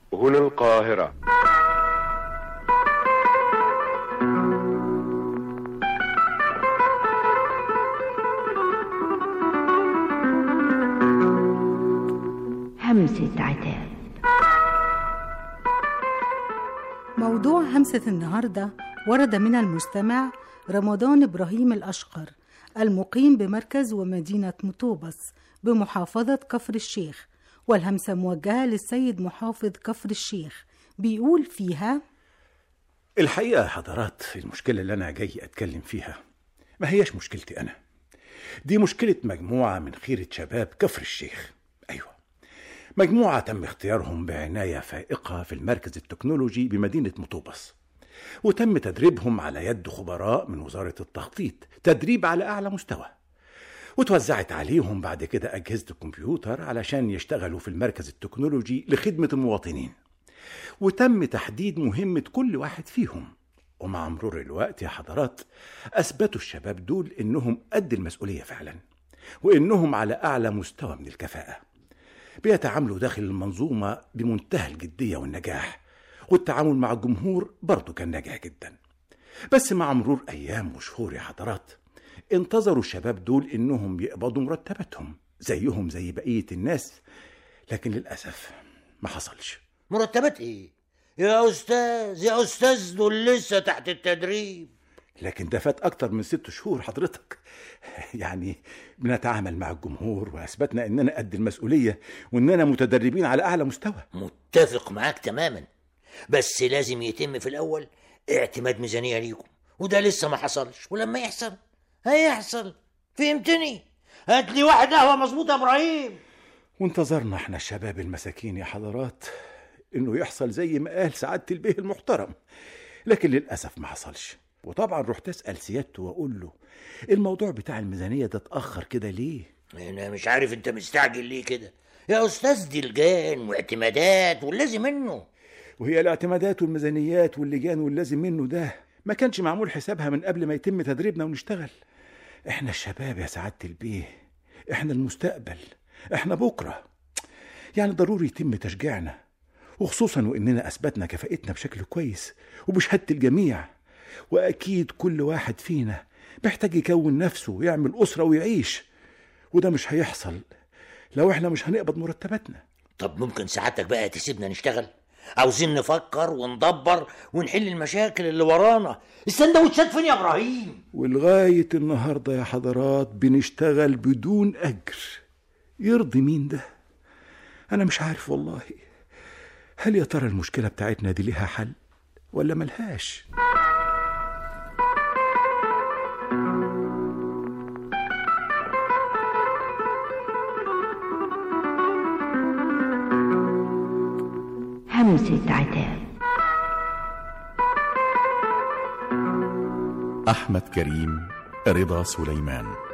هنا القاهرة همسة عتاب موضوع همسة النهاردة ورد من المستمع رمضان إبراهيم الأشقر المقيم بمركز ومدينة مطوبس بمحافظة كفر الشيخ والهمسة موجهة للسيد محافظ كفر الشيخ بيقول فيها الحقيقة يا حضرات المشكلة اللي أنا جاي أتكلم فيها ما هياش مشكلتي أنا دي مشكلة مجموعة من خيرة شباب كفر الشيخ أيوة مجموعة تم اختيارهم بعناية فائقة في المركز التكنولوجي بمدينة مطوبس وتم تدريبهم على يد خبراء من وزارة التخطيط تدريب على أعلى مستوى وتوزعت عليهم بعد كده أجهزة الكمبيوتر علشان يشتغلوا في المركز التكنولوجي لخدمة المواطنين وتم تحديد مهمة كل واحد فيهم ومع مرور الوقت يا حضرات أثبتوا الشباب دول إنهم قد المسؤولية فعلا وإنهم على أعلى مستوى من الكفاءة بيتعاملوا داخل المنظومة بمنتهى الجدية والنجاح والتعامل مع الجمهور برضه كان ناجح جدا بس مع مرور أيام وشهور يا حضرات انتظروا الشباب دول إنهم يقبضوا مرتباتهم زيهم زي بقية الناس لكن للأسف ما حصلش مرتبات ايه يا استاذ يا استاذ دول لسه تحت التدريب لكن ده فات أكتر من ست شهور حضرتك يعني بنتعامل مع الجمهور وأثبتنا إننا قد المسؤولية وإننا متدربين على أعلى مستوى متفق معاك تماما بس لازم يتم في الاول اعتماد ميزانيه ليكم وده لسه ما حصلش ولما يحصل هيحصل فهمتني هات لي واحد قهوه مظبوط يا ابراهيم وانتظرنا احنا الشباب المساكين يا حضرات انه يحصل زي ما قال سعادة البيه المحترم لكن للأسف ما حصلش وطبعا رحت أسأل سيادته وأقول له الموضوع بتاع الميزانية ده اتأخر كده ليه انا مش عارف انت مستعجل ليه كده يا استاذ دي لجان واعتمادات واللازم منه وهي الاعتمادات والميزانيات واللجان واللازم منه ده ما كانش معمول حسابها من قبل ما يتم تدريبنا ونشتغل احنا الشباب يا سعادة البيه احنا المستقبل احنا بكرة يعني ضروري يتم تشجيعنا وخصوصا واننا اثبتنا كفاءتنا بشكل كويس وبشهادة الجميع واكيد كل واحد فينا محتاج يكون نفسه ويعمل اسرة ويعيش وده مش هيحصل لو احنا مش هنقبض مرتباتنا طب ممكن سعادتك بقى تسيبنا نشتغل عاوزين نفكر وندبر ونحل المشاكل اللي ورانا السندوتشات فين يا ابراهيم ولغاية النهاردة يا حضرات بنشتغل بدون أجر يرضي مين ده؟ أنا مش عارف والله هل يا ترى المشكلة بتاعتنا دي ليها حل ولا ملهاش؟ همسة عتاب أحمد كريم رضا سليمان